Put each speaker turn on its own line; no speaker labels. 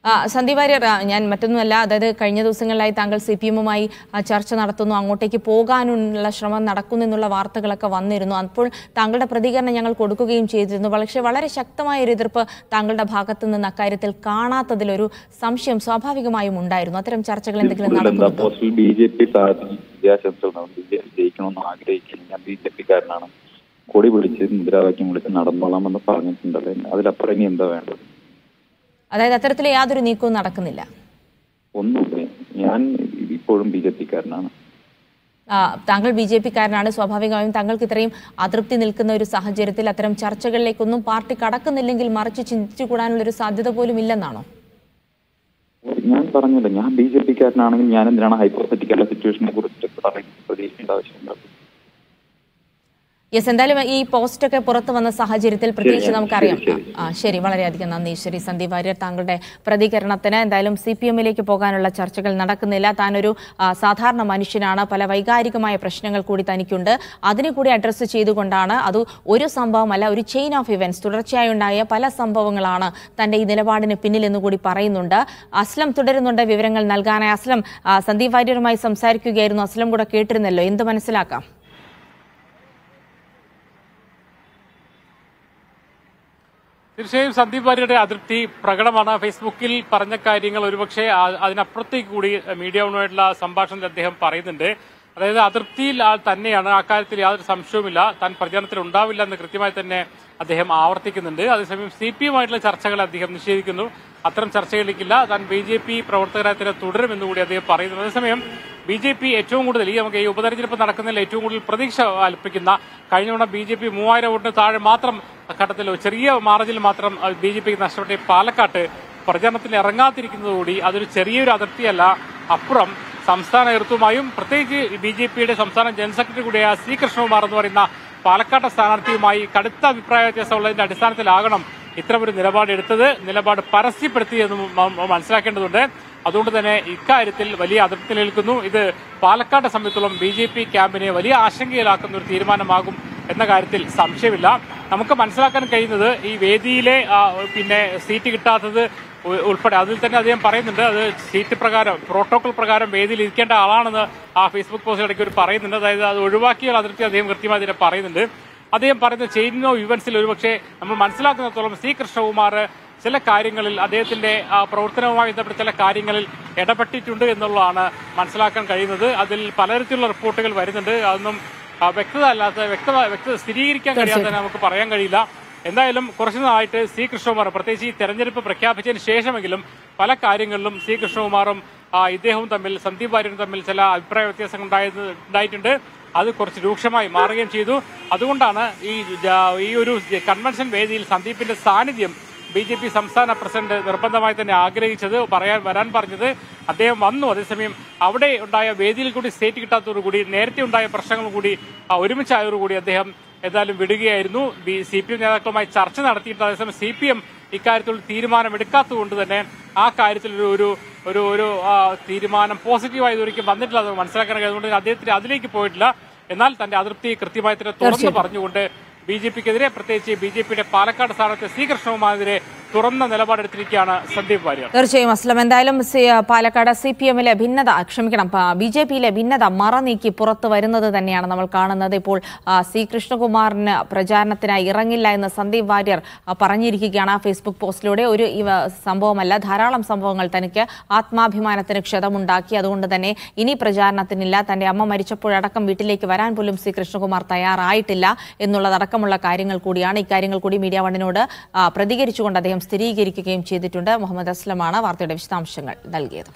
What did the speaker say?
ആ, സന്ദീപ് വാര്യർ ആ, ഞാൻ മറ്റൊന്നുമല്ല അതായത് കഴിഞ്ഞ ദിവസങ്ങളിലായി താങ്കൾ സി പി എമ്മുമായി ചർച്ച നടത്തുന്നു അങ്ങോട്ടേക്ക് പോകാനുള്ള ശ്രമം നടക്കുന്നു എന്നുള്ള വാർത്തകളൊക്കെ വന്നിരുന്നു അപ്പോൾ താങ്കളുടെ പ്രതികരണം ഞങ്ങൾ കൊടുക്കുകയും ചെയ്തിരുന്നു പക്ഷേ വളരെ ശക്തമായ ഒരു എതിർപ്പ് താങ്കളുടെ ഭാഗത്തു നിന്ന് അക്കാര്യത്തിൽ കാണാത്തതിലൊരു സംശയം സ്വാഭാവികമായും ഉണ്ടായിരുന്നു അത്തരം ചർച്ചകൾ എന്തെങ്കിലും
എന്താ
നടക്കുന്നുണ്ടോ
പോസ്റ്റിൽ ബി ജെ പി സ്ഥാനാർത്ഥി വിദ്യാശംസകൾ ബി ജെ പി ജയിക്കണമെന്ന് ആഗ്രഹിക്കുന്നു ഞാൻ ബി ജെ പിക്കാരനാണ് കൊടി പിടിച്ച് മുദ്രാവാക്യം വിളിച്ച് നടന്നോളാമെന്ന് പറഞ്ഞിട്ടുണ്ടല്ലോ അതിലപ്പുറം ഇനി എന്താ വേണ്ടത്
അതായത് അത്തരത്തിൽ യാതൊരു നീക്കവും നടക്കുന്നില്ല
ഒന്നുമില്ല ഞാൻ ഇപ്പോഴും ബി ജെ പിക്കാരനാണ്
ആ, താങ്കൾ ബി ജെ പിക്കാരനാണ് സ്വാഭാവികമായും താങ്കൾക്ക് ഇത്രയും അതൃപ്തി നിൽക്കുന്ന ഒരു സാഹചര്യത്തിൽ അത്തരം ചർച്ചകളിലേക്കൊന്നും പാർട്ടി കടക്കുന്നില്ലെങ്കിൽ മറിച്ച് ചിന്തിച്ചുകൂടാനുള്ള ഒരു സാധ്യത പോലും ഇല്ലെന്നാണോ
ഞാൻ പറഞ്ഞല്ലോ ഞാൻ ബി ജെ പിക്കാരനാണെങ്കിൽ ഞാൻ എന്തിനാണ് ഹൈപ്പോത്തറ്റിക്കൽ സിറ്റുവേഷനെ കുറിച്ച് പറയുന്നത് പ്രതീക്ഷിക്കേണ്ട ആവശ്യമുണ്ടോ
യെസ് എന്തായാലും ഈ പോസ്റ്റൊക്കെ പുറത്തു വന്ന സാഹചര്യത്തിൽ പ്രത്യേകിച്ച്
ശരി,
നമുക്കറിയാം
ശരി,
ആ ശരി വളരെയധികം നന്ദി ശരി സന്ദീപ് വാര്യർ താങ്കളുടെ പ്രതികരണത്തിന് എന്തായാലും സി പി എമ്മിലേക്ക് പോകാനുള്ള ചർച്ചകൾ നടക്കുന്നില്ല താനൊരു ആ, സാധാരണ മനുഷ്യനാണ് പല വൈകാരികമായ പ്രശ്നങ്ങൾ കൂടി തനിക്കുണ്ട് അതിനെ കൂടി അഡ്രസ്സ് ചെയ്തുകൊണ്ടാണ് അത് ഒരു സംഭവമല്ല ഒരു ചെയിൻ ഓഫ് ഇവന്റ്സ് തുടർച്ചയായി ഉണ്ടായ പല സംഭവങ്ങളാണ് തന്റെ ഈ നിലപാടിന് പിന്നിൽ എന്ന് കൂടി പറയുന്നുണ്ട് അസ്ലം തുടരുന്നുണ്ട് വിവരങ്ങൾ നൽകാനായി അസ്ലം ആ, സന്ദീപ് വാര്യരുമായി സംസാരിക്കുകയായിരുന്നു അസ്ലം കൂടെ കേട്ടിരുന്നല്ലോ എന്ത് മനസ്സിലാക്കാം
തീർച്ചയായും സന്ദീപ് വാര്യരുടെ അതൃപ്തി പ്രകടമാണ് ഫേസ്ബുക്കിൽ പറഞ്ഞ കാര്യങ്ങൾ ഒരുപക്ഷെ ആ- അതിനപ്പുറത്തേക്ക് കൂടി മീഡിയ വണ്ണുമായിട്ടുള്ള സംഭാഷണത്തിൽ അദ്ദേഹം പറയുന്നുണ്ട് അതായത് അതൃപ്തിയിൽ ആൾ തന്നെയാണ് അക്കാര്യത്തിൽ യാതൊരു സംശയവുമില്ല താൻ പ്രചാരണത്തിൽ ഉണ്ടാവില്ല എന്ന് കൃത്യമായി തന്നെ അദ്ദേഹം ആവർത്തിക്കുന്നുണ്ട് അതേസമയം സി പി എമ്മായിട്ടുള്ള ചർച്ചകൾ അദ്ദേഹം നിഷേധിക്കുന്നു അത്തരം ചർച്ചകളിലേക്കില്ല താൻ ബി ജെ പി പ്രവർത്തകരായി തന്നെ തുടരുമെന്ന് കൂടി അദ്ദേഹം പറയുന്നു അതേസമയം ബി ജെ പി ഏറ്റവും കൂടുതൽ ഈ നമുക്ക് ഈ ഉപതെരഞ്ഞെടുപ്പ് നടക്കുന്നതിൽ ഏറ്റവും കൂടുതൽ പ്രതീക്ഷ അൽപ്പിക്കുന്ന കഴിഞ്ഞ തവണ ബി ജെ പി മൂവായിരം വോട്ടിന് താഴെ മാത്രം ഘട്ടത്തിൽ ചെറിയ മാർജിൽ മാത്രം ബി ജെ പിക്ക് നഷ്ടപ്പെട്ട ഈ പാലക്കാട്ട് പ്രചരണത്തിൽ ഇറങ്ങാതിരിക്കുന്നതുകൂടി അതൊരു ചെറിയൊരു അതിർത്തിയല്ല അപ്പുറം സംസ്ഥാന നേതൃത്വമായും പ്രത്യേകിച്ച് ബി ജെ പിയുടെ സംസ്ഥാന ജനറൽ സെക്രട്ടറി കൂടിയായ സി കൃഷ്ണകുമാർ എന്ന് പറയുന്ന പാലക്കാട്ടെ സ്ഥാനാർത്ഥിയുമായി കടുത്ത അഭിപ്രായ വ്യത്യാസമുള്ളതിന്റെ അടിസ്ഥാനത്തിലാകണം ഇത്തരമൊരു നിലപാട് എടുത്തത് നിലപാട് പരസ്യപ്പെടുത്തി എന്ന് മ- മ- മനസ്സിലാക്കേണ്ടതുണ്ട് അതുകൊണ്ട് തന്നെ ഇക്കാര്യത്തിൽ വലിയ അതൃപ്തി നിൽക്കുന്നു ഇത് പാലക്കാട്ടെ സംബന്ധിച്ചോളം ബി ജെ പി ക്യാമ്പിനെ വലിയ ആശങ്കയിലാക്കുന്ന ഒരു തീരുമാനമാകും എന്ന കാര്യത്തിൽ സംശയമില്ല നമുക്ക് മനസ്സിലാക്കാൻ കഴിയുന്നത് ഈ വേദിയിലെ ആ, പിന്നെ സീറ്റ് കിട്ടാത്തത് ഉ- ഉൾപ്പെടെ അതിൽ തന്നെ അദ്ദേഹം പറയുന്നുണ്ട് അത് സീറ്റ് പ്രകാരം പ്രോട്ടോകോൾ പ്രകാരം വേദിയിൽ ഇരിക്കേണ്ട ആളാണെന്ന് ആ ഫേസ്ബുക്ക് പോസ്റ്റിൽ ഇടയ്ക്ക് ഒരു പറയുന്നുണ്ട് അതായത് അത് ഒഴിവാക്കിയ അതിർത്തി അദ്ദേഹം കൃത്യമായി ഇതിനെ പറയുന്നുണ്ട് അദ്ദേഹം പറയുന്ന ചെയിൻ ഓഫ് ഇവന്റ്സിൽ ഒരുപക്ഷെ നമ്മൾ മനസ്സിലാക്കുന്നിടത്തോളം സി കൃഷ്ണകുമാർ ചില കാര്യങ്ങളിൽ അദ്ദേഹത്തിന്റെ ആ, പ്രവർത്തനവുമായി ബന്ധപ്പെട്ട ചില കാര്യങ്ങളിൽ ഇടപെട്ടിട്ടുണ്ട് എന്നുള്ളതാണ് മനസ്സിലാക്കാൻ കഴിയുന്നത് അതിൽ പലതരത്തിലുള്ള റിപ്പോർട്ടുകൾ വരുന്നുണ്ട് അതൊന്നും ആ, വ്യക്തത അല്ലാത്ത വ്യക്തത വ്യക്തത സ്ഥിരീകരിക്കാൻ കഴിയാത്ത നമുക്ക് പറയാൻ കഴിയില്ല എന്തായാലും കുറച്ചു നാളായിട്ട് സി കൃഷ്ണകുമാർ പ്രത്യേകിച്ച് ഈ തെരഞ്ഞെടുപ്പ് പ്രഖ്യാപിച്ചതിന് ശേഷമെങ്കിലും പല കാര്യങ്ങളിലും സി കൃഷ്ണകുമാറും ആ, ഇദ്ദേഹവും തമ്മിൽ സന്ദീപ് വാര്യരും തമ്മിൽ ചില അഭിപ്രായ വ്യത്യാസങ്ങൾ ഉണ്ടായത് ഉണ്ടായിട്ടുണ്ട് അത് കുറച്ച് രൂക്ഷമായി മാറുകയും ചെയ്തു അതുകൊണ്ടാണ് ഈ ജ- ഈ ഒരു കൺവെൻഷൻ വേദിയിൽ സന്ദീപിന്റെ സാന്നിധ്യം ബി ജെ പി സംസ്ഥാന പ്രസിഡന്റ് നിർബന്ധമായി തന്നെ ആഗ്രഹിച്ചത് പറയാൻ വരാൻ പറഞ്ഞത് അദ്ദേഹം വന്നു അതേസമയം അവിടെ ഉണ്ടായ വേദിയിൽ കൂടി സ്റ്റേറ്റ് കിട്ടാത്തതോടുകൂടി നേരത്തെ ഉണ്ടായ പ്രശ്നങ്ങൾ കൂടി ആ, ഒരുമിച്ചായതോടുകൂടി അദ്ദേഹം ഏതായാലും വിടുകയായിരുന്നു ബി സി പി എം നേതാക്കളുമായി ചർച്ച നടത്തിയിട്ട് അതേസമയം സി പി എം ഇക്കാര്യത്തിൽ തീരുമാനമെടുക്കാത്തതുകൊണ്ട് തന്നെ ആ കാര്യത്തിൽ ഒരു ഒരു ഒരു ഒരു ആ, തീരുമാനം പോസിറ്റീവായി ഇതുവരെയ്ക്കും വന്നിട്ടില്ല അത് മനസ്സിലാക്കാൻ കഴിയുന്നതുകൊണ്ട് അദ്ദേഹത്തിന് അതിലേക്ക് പോയിട്ടില്ല എന്നാൽ തന്റെ അതൃപ്തി കൃത്യമായി തന്നെ തുറന്നു പറഞ്ഞുകൊണ്ട് ബി ജെ പിക്കെതിരെ പ്രത്യേകിച്ച് ബി ജെ പിയുടെ പാലക്കാട് സ്ഥാനത്തെ സി കൃഷ്ണകുമാറിനെതിരെ തുറന്ന നിലപാടെടുത്തിരിക്കുകയാണ് സന്ദീപ് വാര്യർ
തീർച്ചയായും അസ്ലം എന്തായാലും സി- പാലക്കാട് സി പി എമ്മിലെ ഭിന്നത ക്ഷമിക്കണം ബി ജെ പിയിലെ ഭിന്നത മറ നീക്കി പുറത്തു വരുന്നത് തന്നെയാണ് നമ്മൾ കാണുന്നത് ഇപ്പോൾ ആ, സി കൃഷ്ണകുമാറിന് പ്രചാരണത്തിനായി ഇറങ്ങില്ല എന്ന് സന്ദീപ് വാര്യർ ആ, പറഞ്ഞിരിക്കുകയാണ് ആ ഫേസ്ബുക്ക് പോസ്റ്റിലൂടെ ഒരു ഇവ സംഭവമല്ല ധാരാളം സംഭവങ്ങൾ തനിക്ക് ആത്മാഭിമാനത്തിന് ക്ഷതമുണ്ടാക്കി അതുകൊണ്ട് തന്നെ ഇനി പ്രചാരണത്തിനില്ല തന്റെ അമ്മ മരിച്ചപ്പോഴടക്കം വീട്ടിലേക്ക് വരാൻ പോലും സി കൃഷ്ണകുമാർ തയ്യാറായിട്ടില്ല എന്നുള്ളതടക്കമുള്ള കാര്യങ്ങൾ കൂടിയാണ് ഇക്കാര്യങ്ങൾ കൂടി മീഡിയ വണ്ണിനോട് ആ, പ്രതികരിച്ചുകൊണ്ട് അദ്ദേഹം സ്ഥിരീകരിക്കുകയും ചെയ്തിട്ടുണ്ട് മുഹമ്മദ് അസ്ലമാണ് വാർത്തയുടെ വിശദാംശങ്ങൾ നൽകിയത്